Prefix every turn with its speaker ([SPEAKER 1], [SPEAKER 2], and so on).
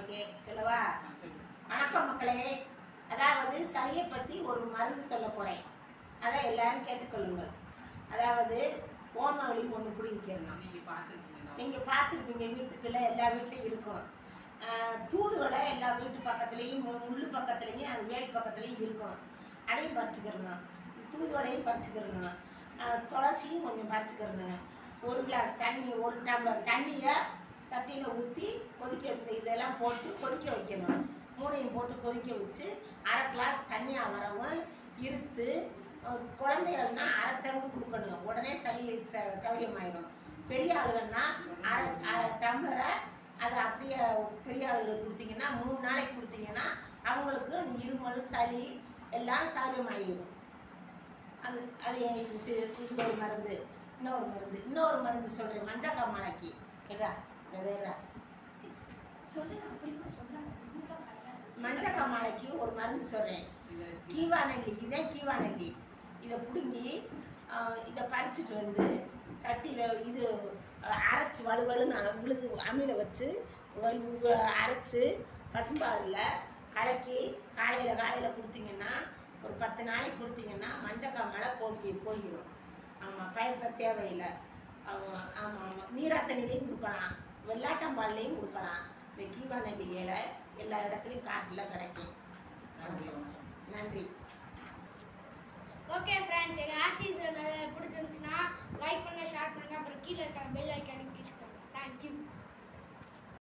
[SPEAKER 1] நாளைக்கு சொல்லவா வணக்கம் மக்களே அதாவது சளியை பற்றி ஒரு மருந்து சொல்ல போகிறேன் அதை எல்லாரும் கேட்டுக்கொள்ளுங்கள் அதாவது ஓமவழி ஒன்று பிடிக்கணும்
[SPEAKER 2] நீங்க பார்த்துருக்கீங்களா
[SPEAKER 1] நீங்கள் பார்த்துருப்பீங்க வீட்டுக்குள்ள எல்லா வீட்லேயும் இருக்கும் ஆஹ் தூதுவளை எல்லா வீட்டு பக்கத்துலேயும் முள்ளு பக்கத்துலேயும் அது வேலி பக்கத்துலேயும் இருக்கும் அதையும் பறிச்சுக்கிறணும் தூதுவளையும் பறிச்சுக்கிறணும் ஆஹ் துளசியும் கொஞ்சம் பறிச்சுக்கிறணும் ஒரு கிளாஸ் தண்ணி ஒரு டம்ளர் தண்ணியை சட்டியில் ஊற்றி கொதிக்க இந்த இதெல்லாம் போட்டு கொதிக்க வைக்கணும் மூணையும் போட்டு கொதிக்க வச்சு அரை கிளாஸ் தண்ணியாக வரவும் இருத்து அஹ் குழந்தைகள்னா அரை சங்கு கொடுக்கணும் உடனே சளி ச சௌரியமாயிடும் பெரிய ஆளுகள்னா அரை அரை டம்ளரை அதை அப்படியே பெரிய ஆளுகளுக்கு கொடுத்தீங்கன்னா மூணு நாளைக்கு கொடுத்தீங்கன்னா அவங்களுக்கு அந்த இருமல் சளி எல்லாம் சௌரியமாயிடும் அது அது எனக்கு சி- இது ஒரு மருந்து இன்னொரு மருந்து இன்னொரு மருந்து சொல்கிறேன் மஞ்சள் காமாலைக்கு கேட்டா கேட்டா
[SPEAKER 3] சொல்லு அப்படிமா சொல்றாங்க
[SPEAKER 1] மஞ்சள் காமாலைக்கு ஒரு மருந்து சொல்கிறேன் கீவா நெல்லி இதே கீவா நெல்லி இதை பிடுங்கி ஆஹ், இதை பறிச்சுட்டு வந்து சட்டியில் இது ஆஹ், அரைச்சி வலுவலுன்னு விழுது அம்மியில் வச்சு வலு- வ- அரைச்சு பசும்பாலில் கலக்கி காலையில் காலையில் கொடுத்தீங்கன்னா ஒரு பத்து நாளைக்கு கொடுத்தீங்கன்னா மஞ்சள் காமாலை போக்கி போயிடும் ஆமாம் பயப்பட தேவையில்லை ஆமாம் ஆமாம் ஆமாம் நீரா தண்ணிலையும் கொடுக்கலாம் வெள்ளாட்டம்பால்லையும் கொடுக்கலாம் இந்த கீவா நெல்லி இலை எல்லா இடத்துலையும் காட்டில் கிடைக்கும் நன்றி
[SPEAKER 3] ஓகே ஃப்ரெண்ட்ஸ் எங்கள் ஆக்சிஸ் பிடிச்சிருந்துச்சுன்னா லைக் பண்ணுங்க ஷேர் பண்ணுங்க அப்புறம் கீழே இருக்கிற பெல் ஐக்கானையும் கிளிக் பண்ணுங்க தேங்க்யூ